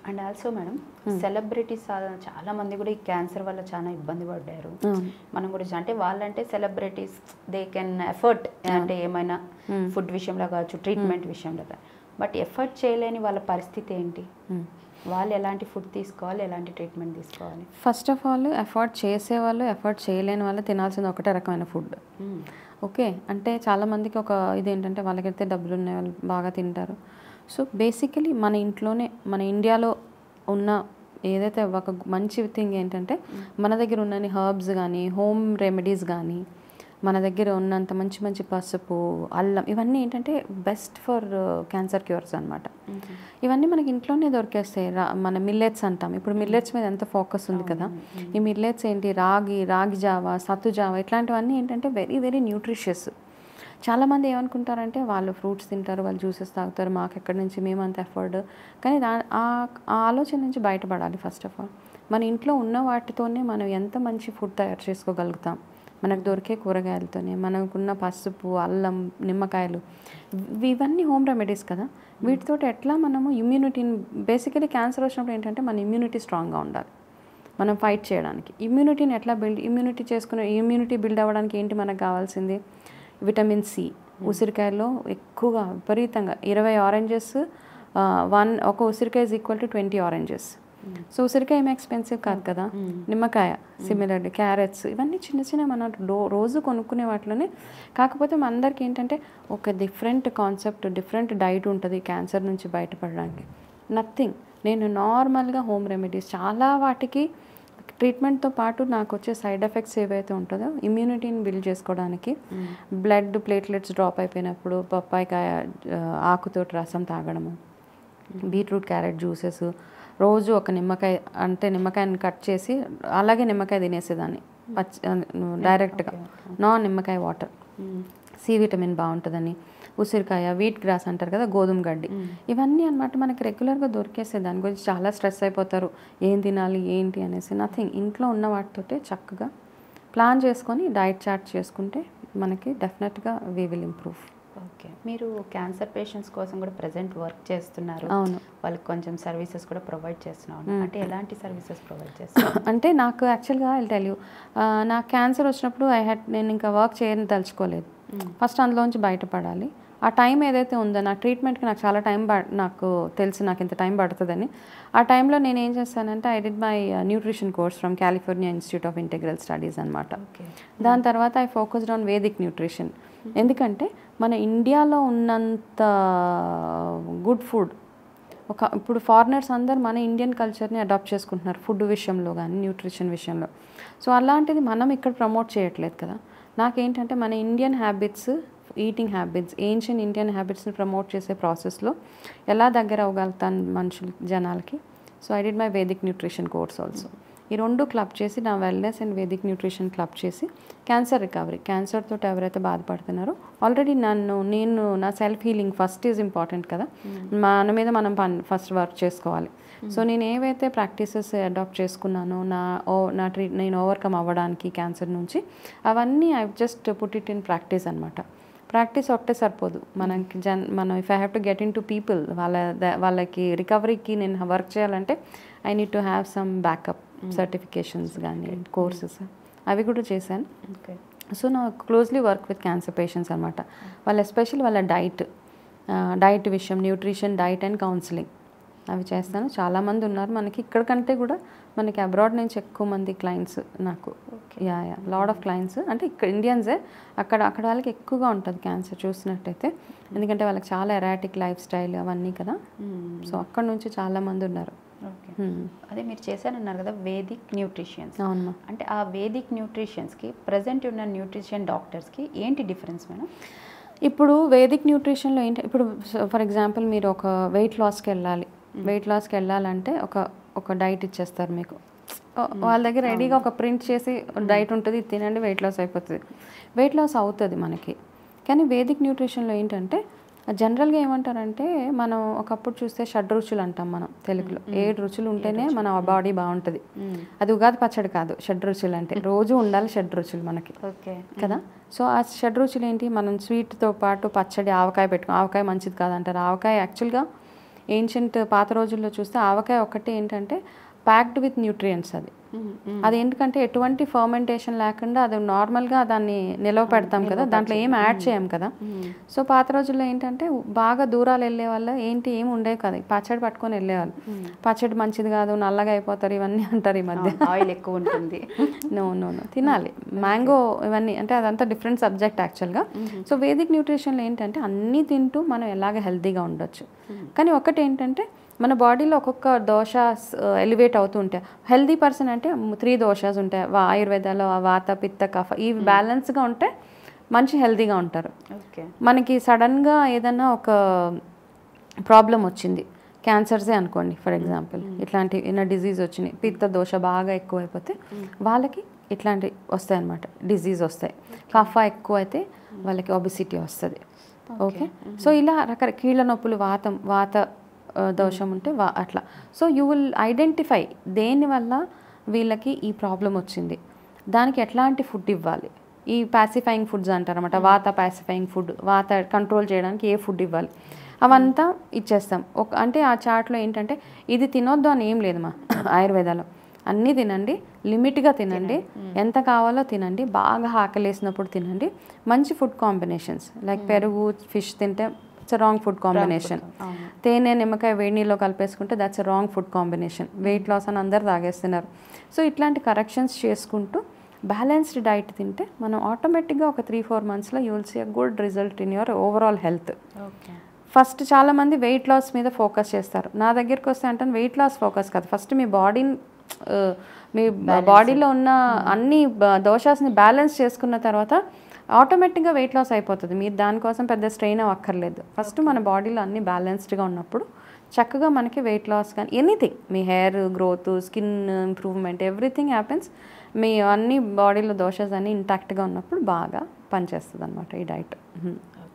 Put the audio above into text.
And also madam celebrities చాలా మంది కూడా ఈ క్యాన్సర్ వల్ల చాలా ఇబ్బంది పడ్డారు అవును. మనం కూడా చూ- అంటే వాళ్ళంటే సెలబ్రిటీస్ దే కెన్ ఎఫర్ట్ అంటే ఏమైనా ఫుడ్ విషయంలో కావచ్చు ట్రీట్మెంట్ విషయంలో బట్ ఎఫర్ట్ చేయలేని వాళ్ళ పరిస్థితి ఏంటి వాళ్ళు ఎలాంటి ఫుడ్ తీసుకోవాలి ఎలాంటి ట్రీట్మెంట్ తీసుకోవాలి ఫస్ట్ ఆఫ్ ఆల్ ఎఫర్ట్ చేసేవాళ్ళు ఎఫర్ట్ చేయలేని వాళ్ళు తినాల్సింది ఒకటే రకమైన ఫుడ్ ఓకే అంటే చాలామందికి ఒక ఇదేంటంటే వాళ్ళకైతే డబ్బులు ఉన్నాయి వాళ్ళు బాగా తింటారు సో బేసికలీ మన ఇంట్లోనే మన ఇండియాలో ఉన్న ఏదైతే ఒక మంచి థింగ్ ఏంటంటే మన దగ్గర ఉన్నన్ని హర్బ్స్ కానీ హోమ్ రెమెడీస్ కానీ మన దగ్గర ఉన్నంత మంచి మంచి పసుపు అల్లం ఇవన్నీ ఏంటంటే బెస్ట్ ఫర్ క్యాన్సర్ క్యూర్స్ అనమాట ఇవన్నీ మనకి ఇంట్లోనే దొరికేస్తాయి రా మన మిల్లెట్స్ అంటాం ఇప్పుడు మిల్లెట్స్ మీద ఎంత ఫోకస్ ఉంది కదా ఈ మిల్లెట్స్ ఏంటి రాగి రాగి జావా సత్తు జావా ఇట్లాంటివన్నీ ఏంటంటే వెరీ వెరీ న్యూట్రిషియస్ చాలామంది ఏమనుకుంటారంటే వాళ్ళు ఫ్రూట్స్ తింటారు వాళ్ళు జ్యూసెస్ తాగుతారు మాకు ఎక్కడి నుంచి మేమంత ఎఫర్డ్ కానీ దా ఆ ఆ ఆలోచన నుంచి బయటపడాలి ఫస్ట్ ఆఫ్ ఆల్ మన ఇంట్లో ఉన్న వాటితోనే మనం ఎంత మంచి ఫుడ్ తయారు చేసుకోగలుగుతాం మనకు దొరికే కూరగాయలతోనే మనకున్న పసుపు అల్లం నిమ్మకాయలు ఇవి- ఇవన్నీ హోమ్ రెమెడీస్ కదా వీటితో ఎట్లా మనము ఇమ్యూనిటీని బేసికలీ క్యాన్సర్ వచ్చినప్పుడు ఏంటంటే మన ఇమ్యూనిటీ స్ట్రాంగ్గా ఉండాలి మనం ఫైట్ చేయడానికి ఇమ్యూనిటీని ఎట్లా బిల్డ్ ఇమ్యూనిటీ చేసుకునే ఇమ్యూనిటీ బిల్డ్ అవ్వడానికి ఏంటి మనకు కావాల్సింది విటమిన్ సి ఉసిరికాయలో ఎక్కువగా విపరీతంగా ఇరవై ఆరెంజెస్ వన్ ఒక ఉసిరికాయ is equal to twenty oranges so ఉసిరికాయ ఏమి ఎక్స్పెన్సివ్ కాదు కదా నిమ్మకాయ సిమిలర్లీ క్యారెట్స్ ఇవన్నీ చిన్న చిన్న మన రో రోజు కొనుక్కునే వాటిలోనే కాకపోతే మన అందరికీ ఏంటంటే ఒక డిఫరెంట్ కాన్సెప్ట్ డిఫరెంట్ డైట్ ఉంటుంది క్యాన్సర్ నుంచి బయటపడడానికి నథింగ్ నేను నార్మల్గా హోమ్ రెమెడీస్ చాలా వాటికి ట్రీట్మెంట్తో పాటు నాకు వచ్చే సైడ్ ఎఫెక్ట్స్ ఏవైతే ఉంటుందో ఇమ్యూనిటీని బిల్డ్ చేసుకోవడానికి బ్లడ్ ప్లేట్లెట్స్ డ్రాప్ అయిపోయినప్పుడు పప్పాయికాయ ఆ, ఆకుతోటి రసం తాగడము బీట్రూట్ క్యారెట్ జ్యూసెస్ రోజు ఒక నిమ్మకాయ అంటే నిమ్మకాయని కట్ చేసి అలాగే నిమ్మకాయ తినేసేదాన్ని పచ్చి డైరెక్ట్గా నాన్ నిమ్మకాయ వాటర్ సి విటమిన్ బాగుంటుందని ఉసిరికాయ వీట్ గ్రాస్ అంటారు కదా గోధుమ గడ్డి ఇవన్నీ అన్నమాట మనకి రెగ్యులర్గా దొరికేసే దాని గురించి చాలా స్ట్రెస్ అయిపోతారు ఏం తినాలి ఏంటి అనేసి నథింగ్ ఇంట్లో ఉన్న వాటితోటే చక్కగా ప్లాన్ చేసుకొని డైట్ చార్ట్ చేసుకుంటే మనకి డెఫినెట్గా వీ విల్ ఇంప్రూవ్ ఓకే మీరు క్యాన్సర్ పేషెంట్స్ కోసం కూడా ప్రజెంట్ వర్క్ చేస్తున్నారు అవును. వాళ్ళకి కొంచెం సర్వీసెస్ కూడా ప్రొవైడ్ చేస్తున్నాను అంటే ఎలాంటి సర్వీసెస్ ప్రొవైడ్ చేస్తున్నారు అంటే నాకు యాక్చువల్గా ఐ టెల్ యూ నాకు క్యాన్సర్ వచ్చినప్పుడు ఐ హ్యాడ్ నేను ఇంకా వర్క్ చేయని తలుచుకోలేదు ఫస్ట్ అందులోంచి బయటపడాలి ఆ టైం ఏదైతే ఉందో నా ట్రీట్మెంట్కి నాకు చాలా టైం ప నాకు తెలిసి నాకు ఇంత టైం పడుతుందని ఆ టైంలో నేను ఏం చేస్తానంటే I did my nutrition course from California Institute of Integral Studies అనమాట ఓకే దాని తర్వాత I focused on Vedic nutrition ఎందుకంటే మన ఇండియాలో ఉన్నంత గుడ్ ఫుడ్ ఒక ఇప్పుడు ఫారినర్స్ అందరు మన ఇండియన్ కల్చర్ని అడాప్ట్ చేసుకుంటున్నారు ఫుడ్ విషయంలో కానీ న్యూట్రిషన్ విషయంలో సో అలాంటిది మనం ఇక్కడ ప్రమోట్ చేయట్లేదు కదా నాకేంటంటే మన Indian habits eating habits ancient Indian హ్యాబిట్స్ని ప్రమోట్ చేసే ప్రాసెస్లో ఎలా దగ్గర అవ్వగలుగుతాను మనుషులు జనాలకి so I did my Vedic nutrition course also ఈ రెండు క్లబ్ చేసి నా wellness and Vedic nutrition club చేసి క్యాన్సర్ రికవరీ క్యాన్సర్ తోటి ఎవరైతే బాధపడుతున్నారో ఆల్రెడీ నన్ను నేను నా self healing first is important కదా మన మీద మనం పని ఫస్ట్ వర్క్ చేసుకోవాలి సో నేను ఏవైతే ప్రాక్టీసెస్ అడాప్ట్ చేసుకున్నానో నా ఓ నా ట్రీ నేను ఓవర్కమ్ అవ్వడానికి క్యాన్సర్ నుంచి అవన్నీ I just put it in practice అనమాట ప్రాక్టీస్ ఒకటే సరిపోదు మనకి జన్ మనం if I have to get in to people వాళ్ళ ద- వాళ్ళకి రికవరీకి నేను వర్క్ చేయాలంటే I need to have some backup certifications కానీ కోర్సెస్ అవి కూడా చేశాను ఓకే సో నా closely work with cancer patients అనమాట వాళ్ళ ఎస్పెషల్ వాళ్ళ డైట్ డైట్ విషయం న్యూట్రిషన్ డైట్ అండ్ కౌన్సిలింగ్ అవి చేస్తాను చాలామంది ఉన్నారు మనకి ఇక్కడ కంటే కూడా మనకి అబ్రాడ్ నుంచి ఎక్కువ మంది క్లయింట్స్ నాకు yeah yeah lot of clients అంటే ఇక్కడ ఇండియన్సే అక్కడ అక్కడ వాళ్ళకి ఎక్కువగా ఉంటుంది క్యాన్సర్ చూసినట్టయితే ఎందుకంటే వాళ్ళకి చాలా ఎరాటిక్ లైఫ్ స్టైల్ అవన్నీ కదా సో అక్కడ నుంచి చాలామంది ఉన్నారు ఓకే Hmm. అదే మీరు చేశారన్నారు కదా వేదిక్ న్యూట్రిషన్స్ అవునమ్మా అంటే ఆ వేదిక్ న్యూట్రిషన్స్కి ప్రజెంట్ ఉన్న న్యూట్రిషన్ డాక్టర్స్కి ఏంటి డిఫరెన్స్ మేడం ఇప్పుడు వేదిక్ న్యూట్రిషన్లో ఏంటి ఇప్పుడు ఫర్ ఎగ్జాంపుల్ మీరు ఒక వెయిట్ లాస్కి వెళ్ళాలి వెయిట్ లాస్కి వెళ్ళాలంటే ఒక ఒక డైట్ ఇచ్చేస్తారు మీకు ఓ- వాళ్ళ దగ్గర రెడీగా ఒక ప్రింట్ చేసి డైట్ ఉంటుంది ఇది తినండి వెయిట్ లాస్ అయిపోతుంది వెయిట్ లాస్ అవుతుంది మనకి కానీ వేదిక్ న్యూట్రిషన్లో ఏంటంటే జనరల్గా ఏమంటారంటే మనం ఒకప్పుడు చూస్తే షడ్ రుచులు అంటాం మనం తెలుగులో ఏడు రుచులు ఉంటేనే మన బాడీ బాగుంటుంది అది ఉగాది పచ్చడి కాదు షడ్ రుచులు అంటే రోజు ఉండాలి షడ్ రుచులు మనకి ఓకే కదా సో ఆ షడ్ రుచులు ఏంటి మనం స్వీట్తో పాటు పచ్చడి ఆవకాయ పెట్టుకో ఆవకాయ మంచిది కాదంటారు ఆవకాయ యాక్చువల్గా ఏన్షియంట్ పాత రోజుల్లో చూస్తే ఆవకాయ ఒక్కటి ఏంటంటే ప్యాక్డ్ విత్ న్యూట్రియంట్స్ అది అది ఎందుకంటే ఎటువంటి ఫర్మెంటేషన్ లేకుండా అది నార్మల్గా దాన్ని నిలవ పెడతాం కదా దాంట్లో ఏం యాడ్ చేయం కదా సో పాత రోజుల్లో ఏంటంటే బాగా దూరాలు వెళ్ళే వాళ్ళు ఏంటి ఏమి ఉండేవి కదా పచ్చడి పట్టుకొని వెళ్ళేవాళ్ళు పచ్చడి మంచిది కాదు నల్లగా అయిపోతారు ఇవన్నీ అంటారు ఈ మధ్య ఆయిల్ ఎక్కువ ఉంటుంది నో నో నో తినాలి మ్యాంగో ఇవన్నీ అంటే అదంతా డిఫరెంట్ సబ్జెక్ట్ యాక్చువల్గా సో వేదిక్ న్యూట్రిషన్లో ఏంటంటే అన్నీ తింటూ మనం ఎలాగ హెల్తీగా ఉండొచ్చు కానీ ఒకటి ఏంటంటే మన బాడీలో ఒక్కొక్క దోష ఎలివేట్ అవుతూ ఉంటాయి హెల్దీ పర్సన్ అంటే త్రీ దోషాస్ ఉంటాయి వా- ఆయుర్వేదాలో ఆ వాత పిత్త కఫ ఇవి బ్యాలెన్స్గా ఉంటే మంచి హెల్తీగా ఉంటారు ఓకే మనకి సడన్గా ఏదైనా ఒక ప్రాబ్లం వచ్చింది క్యాన్సర్సే అనుకోండి ఫర్ ఎగ్జాంపుల్ ఇట్లాంటి ఏమైనా డిజీజ్ వచ్చినాయి పిత్త దోష బాగా ఎక్కువైపోతే వాళ్ళకి ఇట్లాంటి వస్తాయి అన్నమాట డిజీజ్ వస్తాయి కఫ ఎక్కువ అయితే వాళ్ళకి ఒబిసిటీ వస్తుంది ఓకే సో ఇలా రకరకాల కీళ్ళ నొప్పులు వాతం వాత ఆ, దోషం ఉంటే వా అట్లా సో యూ విల్ ఐడెంటిఫై దేనివల్ల వీళ్ళకి ఈ ప్రాబ్లం వచ్చింది దానికి ఎట్లాంటి ఫుడ్ ఇవ్వాలి ఈ పాసిఫైయింగ్ ఫుడ్స్ అంటారన్నమాట వాత పాసిఫైయింగ్ ఫుడ్ వాత కంట్రోల్ చేయడానికి ఏ ఫుడ్ ఇవ్వాలి అవంతా ఇచ్చేస్తాం ఒక అంటే ఆ చార్ట్లో ఏంటంటే ఇది తినొద్దు అని ఏం లేదు మా ఆయుర్వేదాలో అన్నీ తినండి లిమిట్గా తినండి ఎంత కావాలో తినండి బాగా ఆకలేసినప్పుడు తినండి మంచి ఫుడ్ కాంబినేషన్స్ లైక్ పెరుగు ఫిష్ తింటే ఇట్స్ రాంగ్ ఫుడ్ కాంబినేషన్ తేనె నిమ్మకాయ వేడి నీళ్ళు కలిపేసుకుంటే that's wrong food combination weight loss అని అందరు తాగేస్తున్నారు సో ఇట్లాంటి కరెక్షన్స్ చేసుకుంటూ బ్యాలెన్స్డ్ డైట్ తింటే మనం ఆటోమేటిక్గా ఒక త్రీ ఫోర్ మంత్స్లో you will see a good result in your overall health okay first చాలా మంది వెయిట్ లాస్ మీద ఫోకస్ చేస్తారు నా దగ్గరికి వస్తే అంటే వెయిట్ లాస్ ఫోకస్ కాదు ఫస్ట్ మీ బాడీని మీ బాడీలో ఉన్న అన్ని బ- దోషాస్ని బ్యాలెన్స్ చేసుకున్న తర్వాత ఆటోమేటిక్గా వెయిట్ లాస్ అయిపోతుంది మీరు దానికోసం పెద్ద స్ట్రెయిన్ అవ్వక్కర్లేదు ఫస్ట్ మన బాడీలో అన్ని బ్యాలెన్స్డ్గా ఉన్నప్పుడు చక్కగా మనకి వెయిట్ లాస్ కానీ ఎనీథింగ్ మీ hair growth skin improvement everything happens మీ అన్ని బాడీలో దోషాస్ అన్ని ఇంటాక్ట్గా ఉన్నప్పుడు బాగా పనిచేస్తుంది అనమాట ఈ డైట్